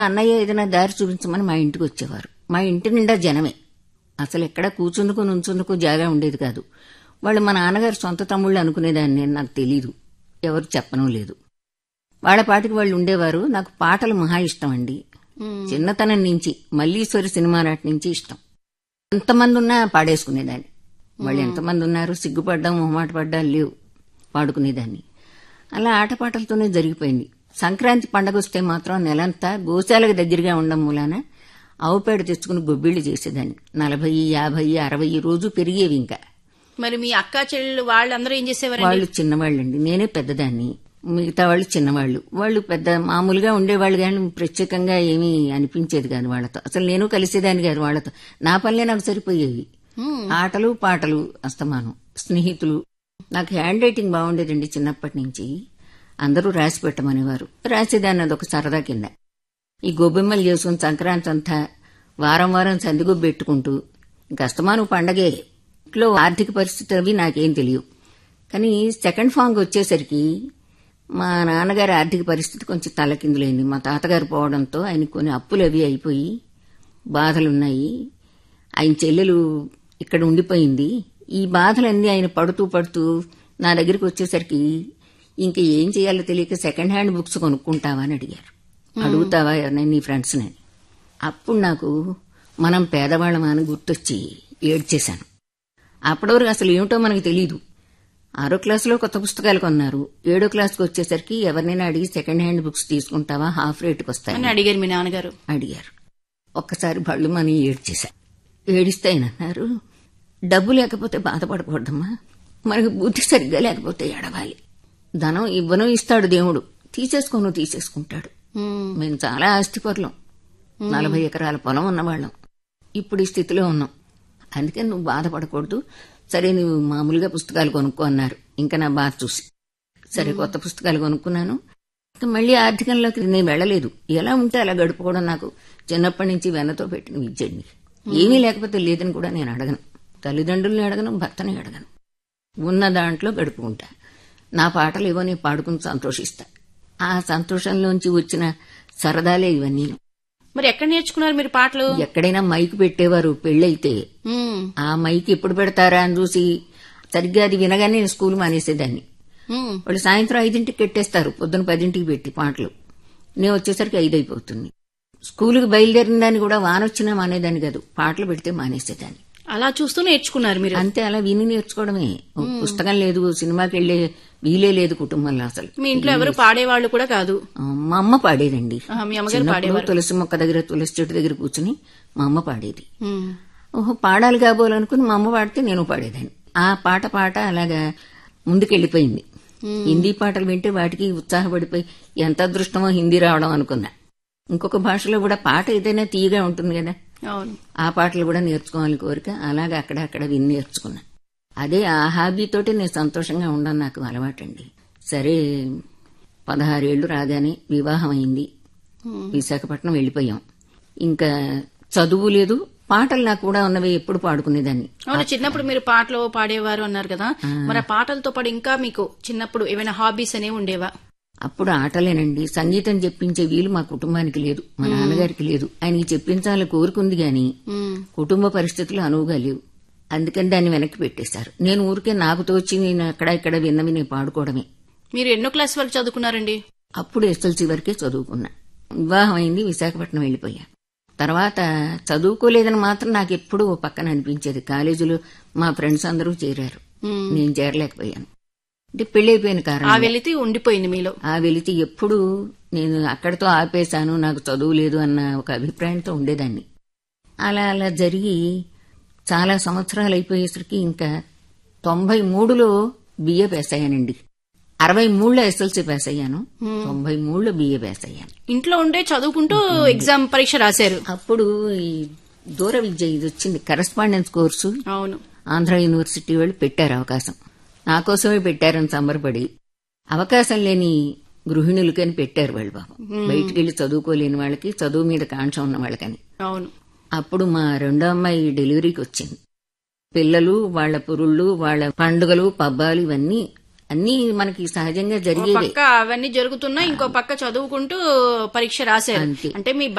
అన్నయ్య ఏదైనా దారి చూపించమని మా ఇంటికి వచ్చేవారు మా ఇంటి నిండా జనమే అసలు ఎక్కడ కూర్చుందుకు నుంచుందుకు జాగా ఉండేది కాదు వాళ్ళు మా నాన్నగారు సొంత తమ్ముళ్ళు అనుకునేదాన్ని నేను నాకు తెలీదు ఎవరు చెప్పడం లేదు వాళ్ళ పాటికి వాళ్ళు ఉండేవారు నాకు పాటలు మహా ఇష్టం అండి చిన్నతనం నుంచి మల్లీశ్వరి సినిమా నాటి నుంచి ఇష్టం ఎంతమంది ఉన్నా పాడేసుకునేదాన్ని వాళ్ళు ఎంతమంది ఉన్నారు సిగ్గుపడ్డా మొహమాట పడ్డా లేవు పాడుకునేదాన్ని అలా ఆటపాటలతోనే జరిగిపోయింది సంక్రాంతి పండగ వస్తే మాత్రం నెలంతా గోశాలకు దగ్గరగా ఉండడం మూలాన ఆవుపేడ తెచ్చుకుని గొబ్బిళ్లు చేసేదాన్ని నలభై యాభై అరవై రోజు పెరిగేవి ఇంకా మరి మీ అక్క చెల్లెళ్ళు వాళ్ళందరూ ఏం చేసేవారండి వాళ్ళు చిన్నవాళ్ళండి నేనే పెద్దదాన్ని మిగతా వాళ్ళు చిన్నవాళ్ళు వాళ్ళు పెద్ద మామూలుగా ఉండేవాళ్ళు కానీ ప్రత్యేకంగా ఏమీ అనిపించేది కాదు వాళ్ళతో అసలు నేను కలిసేదాన్ని కాదు వాళ్ళతో నా పనులే నాకు సరిపోయేవి ఆటలు పాటలు అస్తమానం స్నేహితులు నాకు హ్యాండ్ రైటింగ్ బాగుండేదండి చిన్నప్పటి నుంచి అందరూ రాసి పెట్టమనేవారు రాసేదాన్ని అదొక సరదా కింద ఈ గోబెమ్మలు చేసుకుని సంక్రాంతి అంతా వారం వారం సందిగొబ్బు పెట్టుకుంటూ ఇంక అస్తమానం పండగే ఇంట్లో ఆర్థిక పరిస్థితి అవి నాకేం తెలియవు కానీ సెకండ్ ఫాంగ్ వచ్చేసరికి మా నాన్నగారి ఆర్థిక పరిస్థితి కొంచెం తలకిందులైంది మా తాతగారు పోవడంతో ఆయన కొన్ని అప్పులు అవి అయిపోయి బాధలున్నాయి ఆయన చెల్లెలు ఇక్కడ ఉండిపోయింది ఈ బాధలన్నీ ఆయన పడుతూ పడుతూ నా దగ్గరికి వచ్చేసరికి ఇంక ఏం చేయాలో తెలియక సెకండ్ హ్యాండ్ బుక్స్ కొనుక్కుంటావా అని అడిగారు అడుగుతావా ఎవరైనా నీ ఫ్రెండ్స్ని అప్పుడు నాకు మనం పేదవాళ్ళమా అని గుర్తొచ్చి ఏడ్చేశాను అప్పటి వరకు అసలు ఏమిటో మనకు తెలియదు ఆరో క్లాసులో కొత్త పుస్తకాలు కొన్నారు ఏడో క్లాస్కి వచ్చేసరికి ఎవరినైనా అడిగి సెకండ్ హ్యాండ్ బుక్స్ తీసుకుంటావా హాఫ్ రేట్కి వస్తాయి అని అడిగారు మీ నాన్నగారు అడిగారు ఒక్కసారి బళ్ళు మని ఏడ్చేశా ఏడిస్తే ఆయన అన్నారు డబ్బు లేకపోతే బాధపడకూడదమ్మా మనకు బుద్ధి సరిగ్గా లేకపోతే ఎడవాలి ధనం ఇవ్వను ఇస్తాడు దేవుడు తీసేసుకోను తీసేసుకుంటాడు ఉమ్, మేము చాలా ఆస్తిపరులం నలభై ఎకరాల పొలం ఉన్నవాళ్ళం ఇప్పుడు ఈ స్థితిలో ఉన్నాం అందుకని నువ్వు బాధపడకూడదు సరే నువ్వు మామూలుగా పుస్తకాలు కొనుక్కో అన్నారు ఇంకా నా బాధ చూసి సరే కొత్త పుస్తకాలు కొనుక్కున్నాను ఇంకా మళ్ళీ ఆర్థికంలోకి నేను వెళ్ళలేదు ఎలా ఉంటే అలా గడుపుకోవడం నాకు చిన్నప్పటి నుంచి వెన్నతో పెట్టిన విద్యండి ఏమీ లేకపోతే లేదని కూడా నేను అడగను తల్లిదండ్రుల్ని అడగను భర్తని అడగను ఉన్న దాంట్లో గడుపుకుంటా నా పాటలు ఏవో నేను పాడుకుని సంతోషిస్తా ఆ సంతోషంలోంచి వచ్చిన సరదాలే ఇవన్నీ మరి ఎక్కడ నేర్చుకున్నారు మీరు పాటలు ఎక్కడైనా మైక్ పెట్టేవారు పెళ్ళైతే ఉమ్, ఆ మైక్ ఎప్పుడు పెడతారా అని చూసి సరిగ్గా అది వినగానే నేను స్కూల్ మానేసేదాన్ని ఉమ్, వాళ్ళు సాయంత్రం ఐదింటికి పెట్టేస్తారు పొద్దున పదింటికి పెట్టి పాటలు నేను వచ్చేసరికి ఐదు అయిపోతుంది స్కూల్కి బయలుదేరిన దాన్ని కూడా వానొచ్చినా మానేదాన్ని కాదు పాటలు పెడితే మానేసేదాన్ని అలా చూస్తూ నేర్చుకున్నారు మీరు అంతే అలా విని నేర్చుకోవడమే ఓ పుస్తకం లేదు సినిమాకి వెళ్లే వీలే లేదు కుటుంబంలో అసలు మీ ఇంట్లో ఎవరు పాడేవాళ్ళు కూడా కాదు ఆ, మా అమ్మ పాడేదండి ఆహా, మీ అమ్మగారు చిన్నప్పుడు పాడేవారు తులసి మొక్క దగ్గర తులసి చెట్టు దగ్గర కూర్చుని మా అమ్మ పాడేది ఉమ్, ఓహో పాడాలి కాబోలనుకుని మా అమ్మ పాడితే నేను పాడేదాన్ని ఆ పాట పాట అలాగా ముందుకెళ్లిపోయింది హిందీ పాటలు వింటే వాటికి ఉత్సాహపడిపోయి ఎంత అదృష్టమో హిందీ రావడం అనుకున్నా ఇంకొక భాషలో కూడా పాట ఏదైనా తీయగా ఉంటుంది కదా అవును ఆ పాటలు కూడా నేర్చుకోవాలని కోరిక అలాగే అక్కడ అక్కడ విని నేర్చుకున్నా అదే ఆ హాబీతోటి నేను సంతోషంగా ఉండడం నాకు అలవాటండి సరే పదహారేళ్లు రాగానే వివాహం అయింది విశాఖపట్నం వెళ్ళిపోయాం ఇంకా చదువు లేదు పాటలు నాకు కూడా ఉన్నవి ఎప్పుడు పాడుకునేదాన్ని అవును చిన్నప్పుడు మీరు పాటలు పాడేవారు అన్నారు కదా మరి ఆ పాటలతో పాటు ఇంకా మీకు చిన్నప్పుడు ఏమైనా హాబీస్ అనేవి ఉండేవా అప్పుడు ఆటలేనండి సంగీతం చెప్పించే వీలు మా కుటుంబానికి లేదు మా నాన్నగారికి లేదు ఆయనకి చెప్పించాలని కోరుకుంది గాని ఉమ్, కుటుంబ పరిస్థితులు అనువుగా లేవు అందుకని దాన్ని వెనక్కి పెట్టేశారు నేను ఊరికే నాకు తోచి నేను అక్కడ ఇక్కడ విన్నవి నేను పాడుకోవడమే మీరు ఎన్నో క్లాస్ వరకు చదువుకున్నారండి అప్పుడు ఎస్ఎల్సీ వరకే చదువుకున్నా వివాహం అయింది విశాఖపట్నం వెళ్ళిపోయా తర్వాత చదువుకోలేదని మాత్రం నాకు ఎప్పుడూ ఓ పక్కన అనిపించేది కాలేజీలో మా ఫ్రెండ్స్ అందరూ చేరారు ఉమ్, నేను చేరలేకపోయాను అంటే పెళ్ళైపోయిన ఆ కారణం వెలితి ఉండిపోయింది మీలో ఆ వెలితి ఎప్పుడు నేను అక్కడితో ఆపేశాను నాకు చదువు లేదు అన్న ఒక అభిప్రాయంతో ఉండేదాన్ని అలా అలా జరిగి చాలా సంవత్సరాలు అయిపోయేసరికి ఇంకా తొంభై మూడులో బిఏ పాస్ అయ్యానండి అరవై మూడులో ఎస్ఎల్సీ పాస్ అయ్యాను తొంభై మూడులో బిఏ పాస్ అయ్యాను ఇంట్లో ఉండే చదువుకుంటూ ఎగ్జామ్ పరీక్ష రాశారు అప్పుడు ఈ దూర విద్య ఇది వచ్చింది కరెస్పాండెన్స్ కోర్సు అవును ఆంధ్ర యూనివర్సిటీ వాళ్ళు పెట్టారు అవకాశం నా కోసమే పెట్టారని సంబరపడి అవకాశం లేని గృహిణులకని పెట్టారు వాళ్ళు బాబు బయటికి వెళ్లి చదువుకోలేని వాళ్ళకి చదువు మీద కాంక్ష ఉన్న వాళ్ళకని అవును అప్పుడు మా రెండో అమ్మాయి డెలివరీకి వచ్చింది పిల్లలు వాళ్ళ పురుళ్ళు వాళ్ళ పండుగలు పబ్బాలు ఇవన్నీ అన్నీ మనకి సహజంగా ఓ జరిగేవే పక్క అవన్నీ జరుగుతున్నా ఇంకో పక్క చదువుకుంటూ పరీక్ష రాశారు అంతే. అంటే మీ